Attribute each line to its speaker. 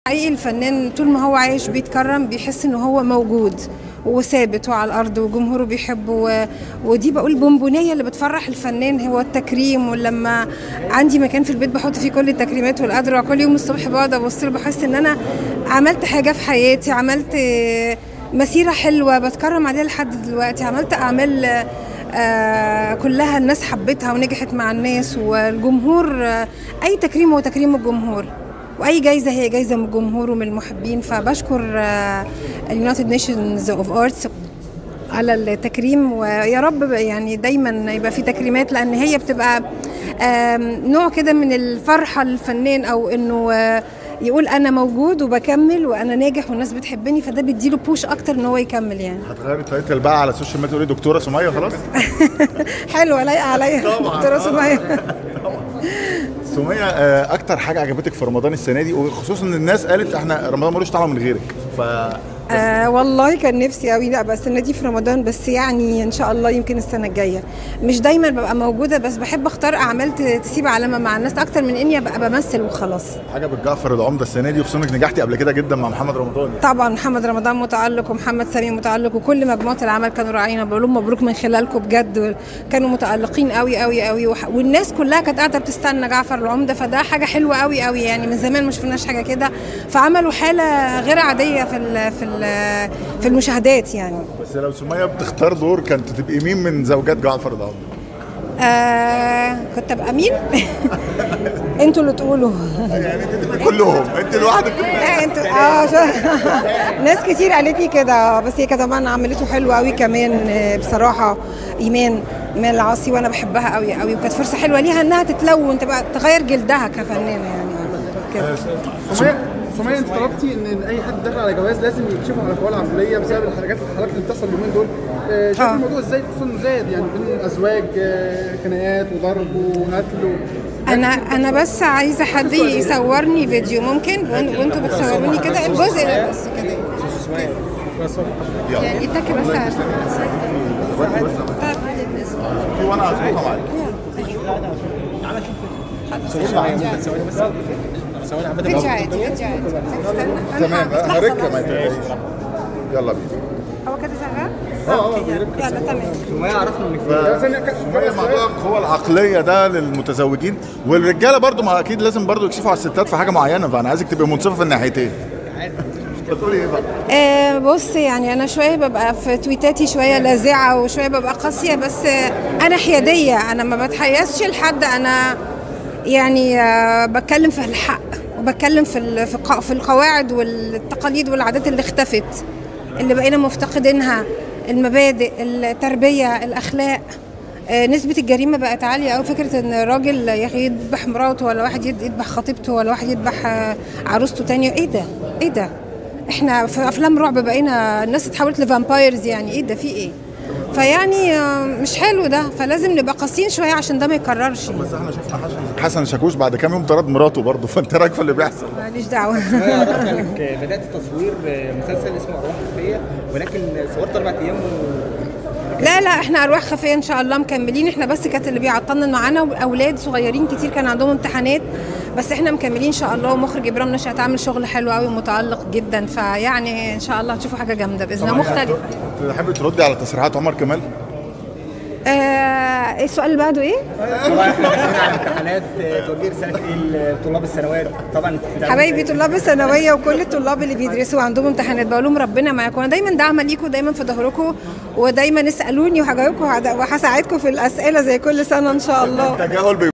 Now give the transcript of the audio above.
Speaker 1: حقيقي الفنان طول ما هو عايش بيتكرم بيحس ان هو موجود وثابت وعلى الارض وجمهوره بيحبه و... ودي بقول بونبونيه اللي بتفرح الفنان هو التكريم ولما عندي مكان في البيت بحط فيه كل التكريمات والادرع كل يوم الصبح بقعد ابص له بحس ان انا عملت حاجه في حياتي عملت مسيره حلوه بتكرم عليها لحد دلوقتي عملت اعمال آه كلها الناس حبتها ونجحت مع الناس والجمهور آه اي تكريم هو تكريم الجمهور واي جايزه هي جايزه من الجمهور ومن المحبين فبشكر اليونايتد نيشنز اوف ارتس على التكريم ويا رب يعني دايما يبقى في تكريمات لان هي بتبقى نوع كده من الفرحه للفنان او انه يقول انا موجود وبكمل وانا ناجح والناس بتحبني فده بيديله بوش اكتر ان هو يكمل يعني
Speaker 2: هتغيري التايتل بقى على السوشيال ميديا تقولي دكتوره سميه خلاص
Speaker 1: حلوه لايقه عليا دكتوره سميه
Speaker 2: سمية اكتر حاجه عجبتك في رمضان السنه دي وخصوصا ان الناس قالت احنا رمضان ملوش طعم من غيرك ف
Speaker 1: آه والله كان نفسي قوي لا بس السنه دي في رمضان بس يعني ان شاء الله يمكن السنه الجايه مش دايما ببقى موجوده بس بحب اختار اعمال تسيب علامه مع الناس اكتر من اني ابقى بمثل وخلاص
Speaker 2: عجبك جعفر العمده السنه دي وخصوصا انك نجحتي قبل كده جدا مع محمد رمضان
Speaker 1: طبعا محمد رمضان متالق ومحمد سامي متالق وكل مجموعه العمل كانوا راعينا بقول لهم مبروك من خلالكم بجد كانوا متالقين قوي قوي قوي والناس كلها كانت قاعده بتستنى جعفر العمده فده حاجه حلوه قوي قوي يعني من زمان ما شفناش حاجه كده فعملوا حاله غير عاديه في ال في ال في المشاهدات يعني
Speaker 2: بس لو سميه بتختار دور كانت تبقي مين من زوجات جعفر العمده؟
Speaker 1: آه كنت ابقى مين؟ انتوا اللي تقولوا
Speaker 2: يعني انت كلهم انت لوحدك
Speaker 1: لا انتوا اه ناس كتير قالت لي كده بس هي كانت طبعا عملته حلو قوي كمان بصراحه ايمان ايمان العاصي وانا بحبها قوي قوي وكانت فرصه حلوه ليها انها تتلون تبقى تغير جلدها كفنانه يعني كده
Speaker 3: سمية سمية انت طلبتي ان اي حد داخل على جواز لازم يكشفوا على الاقوال العنصريه بسبب الحاجات الحالات اللي بتحصل اليومين دول شايف آه. الموضوع ازاي خصوصا انه زاد يعني بين الازواج خناقات وضرب وقتل و...
Speaker 1: انا انا بس عايزه حد يصورني فيديو ممكن وانتوا بتصوروني كده الجزء ده بس كده يعني اداك بس
Speaker 2: وانا هظبطها معاك
Speaker 1: فيديو عادي فيديو عادي
Speaker 2: تمام هركب ما تقلقيش يلا بينا
Speaker 1: هو كده شغال؟
Speaker 3: اه اه
Speaker 1: يلا تمام
Speaker 3: سمية عرفنا انك
Speaker 2: موضوع القوة العقلية ده للمتزوجين والرجالة برضو ما أكيد لازم برضو يكشفوا على الستات في حاجة معينة فأنا عايزك تبقي منصفة في الناحيتين بتقولي ايه بقى؟
Speaker 1: آه بص يعني انا شويه ببقى في تويتاتي شويه لاذعه وشويه ببقى قاسيه بس آه انا حياديه انا ما بتحيزش لحد انا يعني آه بتكلم في الحق وبتكلم في في القواعد والتقاليد والعادات اللي اختفت اللي بقينا مفتقدينها المبادئ التربيه الاخلاق آه نسبة الجريمة بقت عالية أوي فكرة إن راجل يذبح مراته ولا واحد يذبح خطيبته ولا واحد يذبح آه عروسته تانية إيه ده؟ إيه ده؟ إحنا في أفلام رعب بقينا الناس اتحولت لفامبايرز يعني إيه ده في إيه؟ فيعني آه مش حلو ده فلازم نبقى قاسيين شويه عشان ده ما يكررش
Speaker 2: بس احنا شفنا حسن حسن شاكوش بعد كام يوم طرد مراته برضه فانت رايك في اللي بيحصل
Speaker 1: ماليش دعوه
Speaker 4: عرفنا انك بدات تصوير مسلسل اسمه ارواح خفيه ولكن صورت اربع ايام و...
Speaker 1: لا لا احنا ارواح خفيه ان شاء الله مكملين احنا بس كانت اللي بيعطلنا معانا اولاد صغيرين كتير كان عندهم امتحانات بس احنا مكملين ان شاء الله ومخرج ابراهيم نشأت عامل شغل حلو قوي ومتالق جدا فيعني ان شاء الله هتشوفوا حاجه جامده باذن الله مختلفه
Speaker 2: تحبي تردي على تصريحات عمر كمال؟
Speaker 1: آه السؤال اللي بعده ايه؟
Speaker 4: طبعا احنا على امتحانات توجيه رساله ايه لطلاب الثانويات طبعا
Speaker 1: حبايبي طلاب الثانويه وكل الطلاب اللي بيدرسوا عندهم امتحانات بقول لهم ربنا معاكم انا دايما داعمه ليكم دايما في ظهركم ودايما اسالوني وهجاوبكم وهساعدكم في الاسئله زي كل سنه ان شاء الله
Speaker 2: التجاهل